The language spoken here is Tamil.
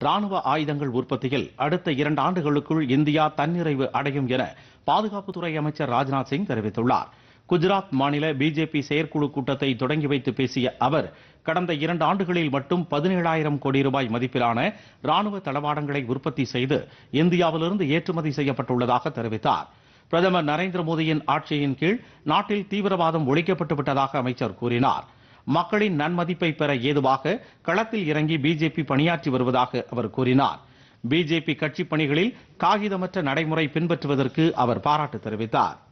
ராணுவ ஆயுதங்கள் உற்பத்தியில் அடுத்த இரண்டு ஆண்டுகளுக்குள் இந்தியா தன்னிறைவு அடையும் என பாதுகாப்புத்துறை அமைச்சர் ராஜ்நாத் சிங் தெரிவித்துள்ளார் குஜராத் மாநில பிஜேபி செயற்குழு கூட்டத்தை தொடங்கி வைத்து பேசிய அவர் கடந்த இரண்டு ஆண்டுகளில் மட்டும் பதினேழாயிரம் கோடி ரூபாய் மதிப்பிலான ராணுவ தளவாடங்களை உற்பத்தி செய்து இந்தியாவிலிருந்து ஏற்றுமதி செய்யப்பட்டுள்ளதாக தெரிவித்தார் பிரதமர் நரேந்திர மோடியின் ஆட்சியின் கீழ் நாட்டில் தீவிரவாதம் ஒழிக்கப்பட்டு விட்டதாக அமைச்சர் கூறினார் மக்களின் நன்மதிப்பை பெற ஏதுவாக களத்தில் இறங்கி பிஜேபி பணியாற்றி வருவதாக அவர் கூறினார் பிஜேபி கட்சிப் பணிகளில் காகிதமற்ற நடைமுறை பின்பற்றுவதற்கு அவர் பாராட்டு தெரிவித்தார்